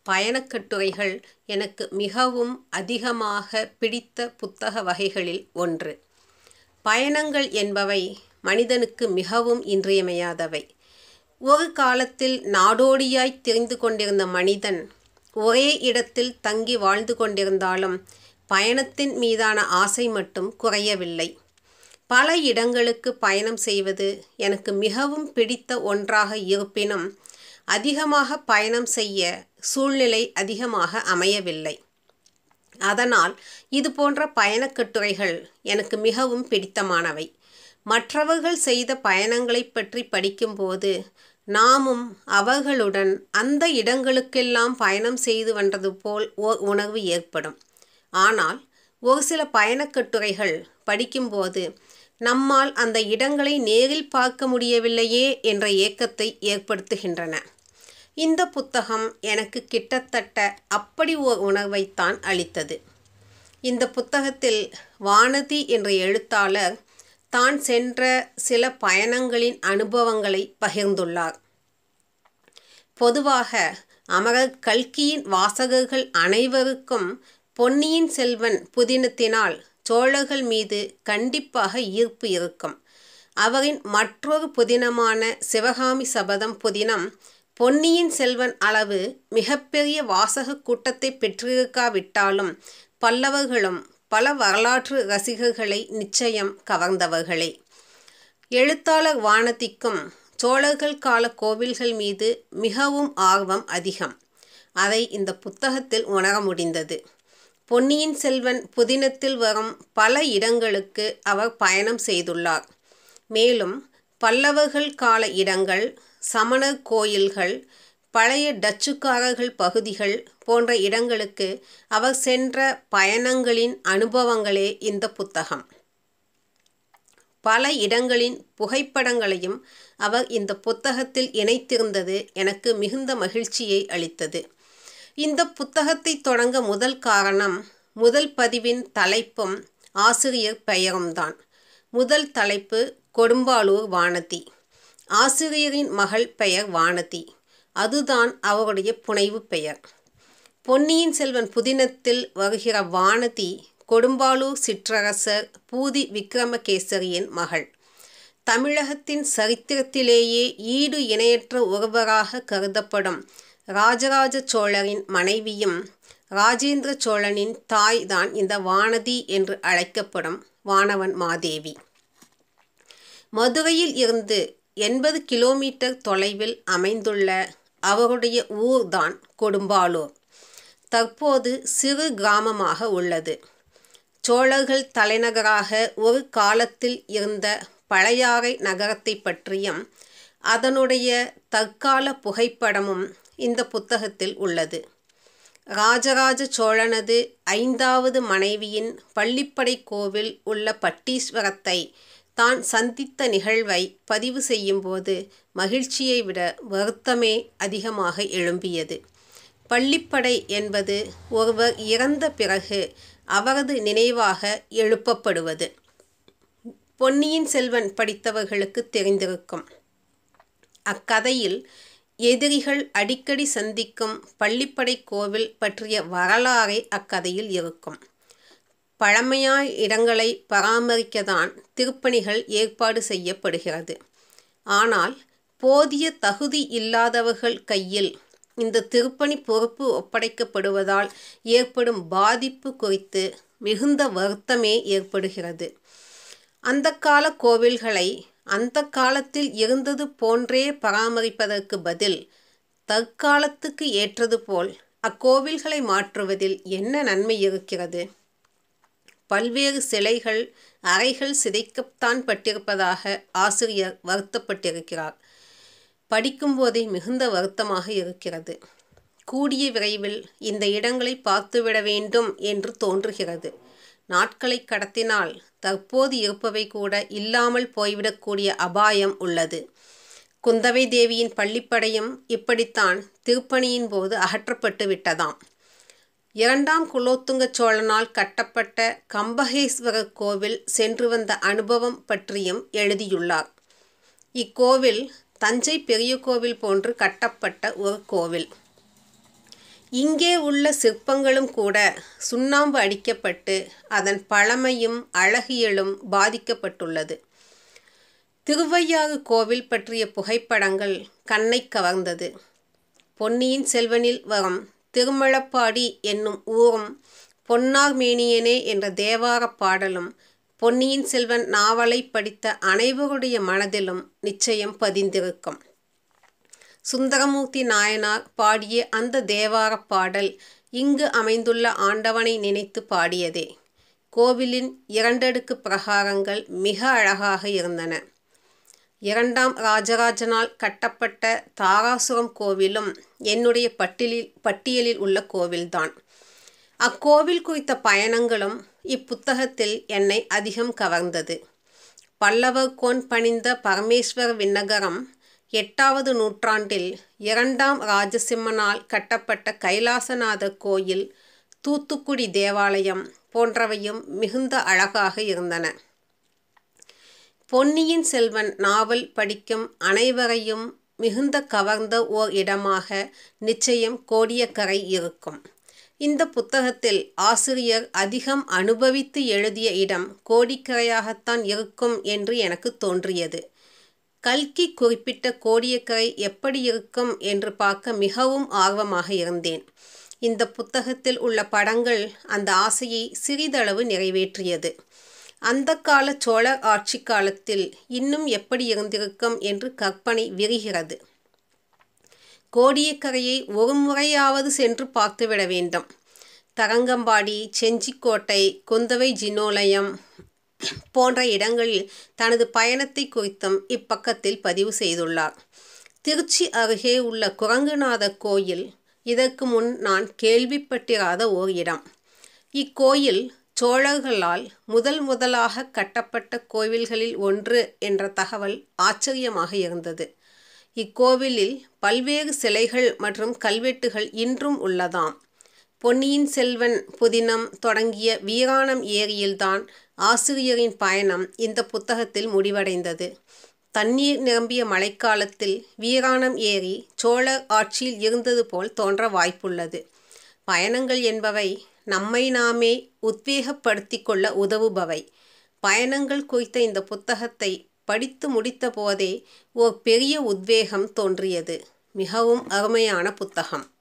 பயணக்கட்டுரைகள் எனக்கு மிகவும் அதிகமாக பிடித்த புத்தக வகைகளில் ஒன்று பயணங்கள் என்பவை மனிதனுக்கு மிகவும் இன்றியமையாதவை ஒரு காலத்தில் நாடோடியாய் திரிந்து கொண்டிருந்த மனிதன் ஒரே இடத்தில் தங்கி வாழ்ந்து கொண்டிருந்தாலும் பயணத்தின் மீதான ஆசை மட்டும் குறையவில்லை பல இடங்களுக்கு பயணம் செய்வது எனக்கு மிகவும் பிடித்த ஒன்றாக இருப்பினும் அதிகமாக பயணம் செய்ய சூழ்நிலை அதிகமாக அமையவில்லை அதனால் இது போன்ற பயணக்கட்டுரைகள் எனக்கு மிகவும் பிடித்தமானவை மற்றவர்கள் செய்த பயணங்களைப் பற்றி படிக்கும்போது நாமும் அவர்களுடன் அந்த இடங்களுக்கெல்லாம் பயணம் செய்து வந்தது போல் ஓர் உணர்வு ஏற்படும் ஆனால் ஒரு சில பயணக்கட்டுரைகள் படிக்கும்போது நம்மால் அந்த இடங்களை நேரில் பார்க்க முடியவில்லையே என்ற ஏக்கத்தை ஏற்படுத்துகின்றன இந்த புத்தகம் எனக்கு கிட்டத்தட்ட அப்படி ஓர் உணர்வைத்தான் அளித்தது இந்த புத்தகத்தில் வானதி என்ற எழுத்தாளர் தான் சென்ற சில பயணங்களின் அனுபவங்களை பகிர்ந்துள்ளார் பொதுவாக அமரர் கல்கியின் வாசகர்கள் அனைவருக்கும் பொன்னியின் செல்வன் புதினத்தினால் சோழர்கள் மீது கண்டிப்பாக ஈர்ப்பு இருக்கும் அவரின் மற்றொரு புதினமான சிவகாமி சபதம் புதினம் பொன்னியின் செல்வன் அளவு மிகப்பெரிய வாசக கூட்டத்தை பெற்றிருக்காவிட்டாலும் பல்லவர்களும் பல வரலாற்று ரசிகர்களை நிச்சயம் கவர்ந்தவர்களே எழுத்தாளர் வானதிக்கும் சோழர்கள் கால கோவில்கள் மீது மிகவும் ஆர்வம் அதிகம் அதை இந்த புத்தகத்தில் உணர முடிந்தது பொன்னியின் செல்வன் புதினத்தில் வரும் பல இடங்களுக்கு அவர் பயணம் செய்துள்ளார் மேலும் பல்லவர்கள் கால இடங்கள் சமணர் கோயில்கள் பழைய டச்சுக்காரர்கள் பகுதிகள் போன்ற இடங்களுக்கு அவர் சென்ற பயணங்களின் அனுபவங்களே இந்த புத்தகம் பல இடங்களின் புகைப்படங்களையும் அவர் இந்த புத்தகத்தில் இணைத்திருந்தது எனக்கு மிகுந்த மகிழ்ச்சியை அளித்தது இந்த புத்தகத்தை தொடங்க முதல் காரணம் முதல் பதிவின் தலைப்பும் ஆசிரியர் பெயரும்தான் முதல் தலைப்பு கொடும்பாளூர் வானதி ஆசிரியரின் மகள் பெயர் வானதி அதுதான் அவருடைய புனைவு பெயர் பொன்னியின் செல்வன் புதினத்தில் வருகிற வானதி கொடும்பாளூர் சிற்றரசர் பூதி விக்ரமகேசரியின் மகள் தமிழகத்தின் சரித்திரத்திலேயே ஈடு இணையற்ற ஒருவராக கருதப்படும் ராஜராஜ சோழரின் மனைவியும் ராஜேந்திர சோழனின் தாய் தான் இந்த வானதி என்று அழைக்கப்படும் வானவன் மாதேவி மதுரையில் இருந்து எண்பது கிலோமீட்டர் தொலைவில் அமைந்துள்ள அவருடைய ஊர்தான் கொடும்பாளூர் தற்போது சிறு கிராமமாக உள்ளது சோழர்கள் தலைநகராக ஒரு காலத்தில் இருந்த பழையாறை நகரத்தை பற்றியும் அதனுடைய தற்கால புகைப்படமும் இந்த புத்தகத்தில் உள்ளது ராஜராஜ சோழனது ஐந்தாவது மனைவியின் பள்ளிப்படை கோவில் உள்ள பட்டீஸ்வரத்தை தான் சந்தித்த நிகழ்வை பதிவு செய்யும்போது மகிழ்ச்சியை விட வருத்தமே அதிகமாக எழும்பியது பள்ளிப்படை என்பது ஒருவர் இறந்த பிறகு அவரது நினைவாக எழுப்பப்படுவது பொன்னியின் செல்வன் படித்தவர்களுக்கு தெரிந்திருக்கும் அக்கதையில் எதிரிகள் அடிக்கடி சந்திக்கும் பள்ளிப்படை கோவில் பற்றிய வரலாறே அக்கதையில் இருக்கும் பழமையாய் இடங்களை பராமரிக்கத்தான் திருப்பணிகள் ஏற்பாடு செய்யப்படுகிறது ஆனால் போதிய தகுதி இல்லாதவர்கள் கையில் இந்த திருப்பணி பொறுப்பு ஒப்படைக்கப்படுவதால் ஏற்படும் பாதிப்பு குறித்து மிகுந்த வருத்தமே ஏற்படுகிறது அந்த கால கோவில்களை அந்த காலத்தில் இருந்தது போன்றே பராமரிப்பதற்கு பதில் தற்காலத்துக்கு ஏற்றது போல் அக்கோவில்களை மாற்றுவதில் என்ன நன்மை இருக்கிறது பல்வேறு சிலைகள் அறைகள் சிதைக்கத்தான் பட்டிருப்பதாக ஆசிரியர் வருத்தப்பட்டிருக்கிறார் படிக்கும்போதே மிகுந்த வருத்தமாக இருக்கிறது கூடிய விரைவில் இந்த இடங்களை பார்த்துவிட வேண்டும் என்று தோன்றுகிறது நாட்களை கடத்தினால் தற்போது இருப்பவை கூட இல்லாமல் போய்விடக்கூடிய அபாயம் உள்ளது குந்தவை தேவியின் பள்ளிப்படையும் இப்படித்தான் திருப்பணியின் போது அகற்றப்பட்டு விட்டதாம் இரண்டாம் குலோத்துங்க சோழனால் கட்டப்பட்ட கம்பகேஸ்வரர் கோவில் சென்று வந்த அனுபவம் பற்றியும் எழுதியுள்ளார் இக்கோவில் தஞ்சை பெரிய கோவில் போன்று கட்டப்பட்ட ஒரு கோவில் இங்கே உள்ள சிற்பங்களும் கூட சுண்ணாம்பு அடிக்கப்பட்டு அதன் பழமையும் அழகியலும் பாதிக்கப்பட்டுள்ளது திருவையாறு கோவில் பற்றிய புகைப்படங்கள் கண்ணை கவர்ந்தது பொன்னியின் செல்வனில் வரும் திருமழப்பாடி என்னும் ஊரும் பொன்னார் மேனியனே என்ற தேவாரப் பாடலும் பொன்னியின் செல்வன் நாவலை படித்த அனைவருடைய மனதிலும் நிச்சயம் பதிந்திருக்கும் சுந்தரமூர்த்தி நாயனார் பாடிய அந்த தேவாரப் பாடல் இங்கு அமைந்துள்ள ஆண்டவனை நினைத்து பாடியதே கோவிலின் இரண்டடுக்கு பிரகாரங்கள் மிக அழகாக இருந்தன இரண்டாம் ராஜராஜனால் கட்டப்பட்ட தாராசுரம் கோவிலும் என்னுடைய பட்டியலில் பட்டியலில் உள்ள கோவில்தான் அக்கோவில் குறித்த பயணங்களும் இப்புத்தகத்தில் என்னை அதிகம் கவர்ந்தது பல்லவர் கோன் பணிந்த பரமேஸ்வர விண்ணகரம் எட்டாவது நூற்றாண்டில் இரண்டாம் ராஜசிம்மனால் கட்டப்பட்ட கைலாசநாதர் கோயில் தூத்துக்குடி தேவாலயம் போன்றவையும் மிகுந்த அழகாக இருந்தன பொன்னியின் செல்வன் நாவல் படிக்கும் அனைவரையும் மிகுந்த கவர்ந்த ஓர் இடமாக நிச்சயம் கோடியக்கரை இருக்கும் இந்த புத்தகத்தில் ஆசிரியர் அதிகம் அனுபவித்து எழுதிய இடம் கோடிக்கரையாகத்தான் இருக்கும் என்று எனக்கு தோன்றியது கல்கி குறிப்பிட்ட கோடியக்கரை எப்படி இருக்கும் என்று பார்க்க மிகவும் ஆர்வமாக இருந்தேன் இந்த புத்தகத்தில் உள்ள படங்கள் அந்த ஆசையை சிறிதளவு நிறைவேற்றியது அந்த கால சோழர் ஆட்சி காலத்தில் இன்னும் எப்படி இருந்திருக்கும் என்று கற்பனை விரிகிறது கோடியக்கரையை ஒரு முறையாவது சென்று பார்த்துவிட வேண்டும் தரங்கம்பாடி செஞ்சிக்கோட்டை குந்தவை ஜினோலயம் போன்ற இடங்களில் தனது பயணத்தை குறித்தும் இப்பக்கத்தில் பதிவு செய்துள்ளார் திருச்சி அருகே உள்ள குரங்குநாதர் கோயில் இதற்கு முன் நான் கேள்விப்பட்டிராத ஓர் இடம் இக்கோயில் சோழர்களால் முதல் முதலாக கட்டப்பட்ட கோவில்களில் ஒன்று என்ற தகவல் ஆச்சரியமாக இருந்தது இக்கோவிலில் பல்வேறு சிலைகள் மற்றும் கல்வெட்டுகள் இன்றும் உள்ளதாம் பொன்னியின் செல்வன் புதினம் தொடங்கிய வீராணம் ஏரியில்தான் ஆசிரியரின் பயணம் இந்த புத்தகத்தில் முடிவடைந்தது தண்ணீர் நிரம்பிய மழைக்காலத்தில் வீராணம் ஏரி சோழர் ஆட்சியில் இருந்தது போல் தோன்ற வாய்ப்புள்ளது பயணங்கள் என்பவை நம்மை நாமே உத்வேகப்படுத்தி கொள்ள உதவுபவை பயணங்கள் குறித்த இந்த புத்தகத்தை படித்து முடித்த போதே ஓர் பெரிய உத்வேகம் தோன்றியது மிகவும் அருமையான புத்தகம்